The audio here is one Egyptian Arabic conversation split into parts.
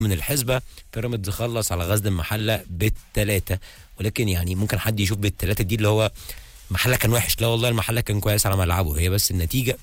من الحسبه بيراميدز خلص على غزل المحله بالثلاثه ولكن يعني ممكن حد يشوف بالثلاثه دي اللي هو المحله كان وحش لا والله المحله كان كويس على ملعبه هي بس النتيجه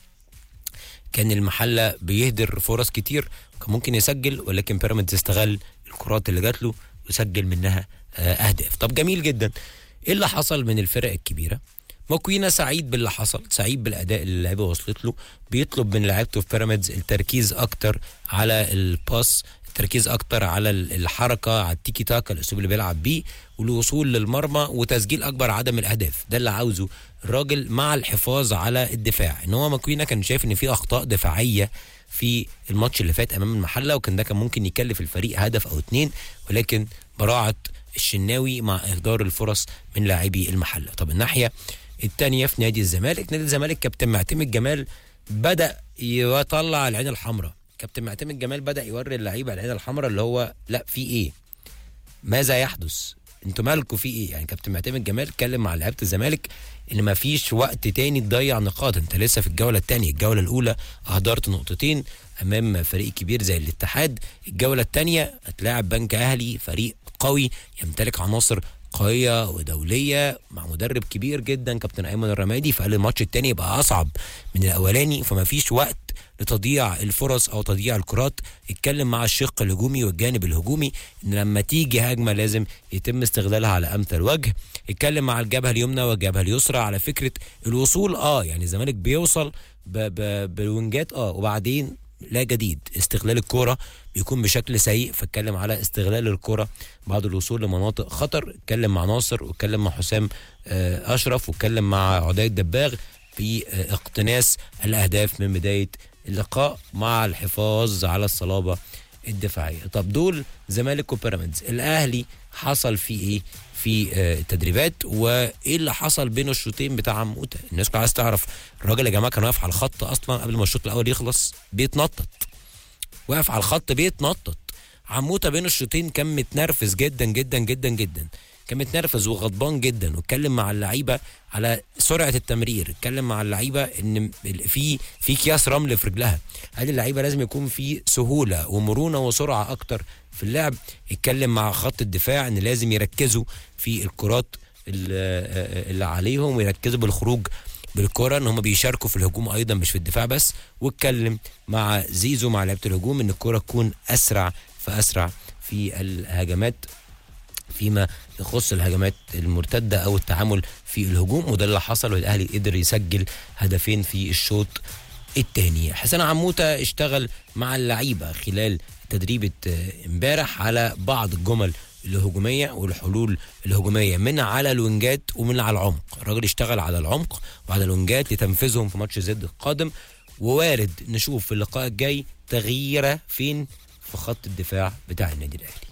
كان المحله بيهدر فرص كتير كان ممكن يسجل ولكن بيراميدز استغل الكرات اللي جات له وسجل منها آه، اهداف طب جميل جدا ايه اللي حصل من الفرق الكبيره ماكوينا سعيد باللي حصل سعيد بالاداء اللي اللعيبه وصلت له بيطلب من لعيبته في بيراميدز التركيز اكتر على الباس التركيز اكتر على ال- الحركه على التيكي تاكا الاسلوب اللي بيلعب بيه والوصول للمرمى وتسجيل اكبر عدد من الاهداف ده اللي عاوزه الراجل مع الحفاظ على الدفاع ان هو ماكوينا كان شايف ان في اخطاء دفاعيه في الماتش اللي فات امام المحله وكان ده كان ممكن يكلف الفريق هدف او اتنين ولكن براعه الشناوي مع اهدار الفرص من لاعبي المحله طب الناحيه الثانيه في نادي الزمالك نادي الزمالك كابتن معتمد جمال بدا يطلع العين الحمراء كابتن معتمد جمال بدا يوري اللعيبه العين الحمراء اللي هو لا في ايه ماذا يحدث انتوا مالكوا في ايه يعني كابتن معتمد جمال اتكلم مع لعيبه الزمالك ان ما فيش وقت تاني تضيع نقاط انت لسه في الجوله الثانيه الجوله الاولى اهدرت نقطتين امام فريق كبير زي الاتحاد الجوله الثانيه هتلاعب بنك اهلي فريق قوي يمتلك عناصر قويه ودوليه مع مدرب كبير جدا كابتن ايمن الرمادي فقال الماتش الثاني يبقى اصعب من الاولاني فما فيش وقت لتضييع الفرص او تضييع الكرات اتكلم مع الشق الهجومي والجانب الهجومي ان لما تيجي هجمه لازم يتم استغلالها على امثل وجه اتكلم مع الجبهه اليمنى والجبهه اليسرى على فكره الوصول اه يعني الزمالك بيوصل ب ب بالوينجات اه وبعدين لا جديد استغلال الكرة بيكون بشكل سيء فاتكلم على استغلال الكرة بعد الوصول لمناطق خطر اتكلم مع ناصر واتكلم مع حسام آه، اشرف واتكلم مع عدي الدباغ في آه، اقتناص الاهداف من بدايه اللقاء مع الحفاظ على الصلابه الدفاعيه طب دول زمالك وبيراميدز الاهلي حصل فيه ايه في آه، التدريبات وايه اللي حصل بين الشوطين بتاع عموته الناس كلها عايز تعرف الراجل يا جماعه كان واقف على الخط اصلا قبل ما الشوط الاول يخلص بيتنطط واقف على الخط بيتنطط عموته بين الشوطين كان متنرفز جدا جدا جدا جدا كان متنرفز وغضبان جدا واتكلم مع اللعيبه على سرعه التمرير اتكلم مع اللعيبه ان في في اكياس رمل في رجلها هل اللعيبه لازم يكون في سهوله ومرونه وسرعه اكتر في اللعب اتكلم مع خط الدفاع ان لازم يركزوا في الكرات اللي اللي عليهم ويركزوا بالخروج بالكرة ان هم بيشاركوا في الهجوم ايضا مش في الدفاع بس واتكلم مع زيزو مع لعيبه الهجوم ان الكرة تكون اسرع فاسرع في الهجمات فيما يخص الهجمات المرتده او التعامل في الهجوم وده اللي حصل والاهلي قدر يسجل هدفين في الشوط الثاني حسن عموته اشتغل مع اللعيبه خلال تدريبه آه، امبارح على بعض الجمل الهجوميه والحلول الهجوميه من على الوينجات ومن على العمق الراجل اشتغل على العمق وعلى الوينجات لتنفيذهم في ماتش زد القادم ووارد نشوف في اللقاء الجاي تغييره فين في خط الدفاع بتاع النادي الاهلي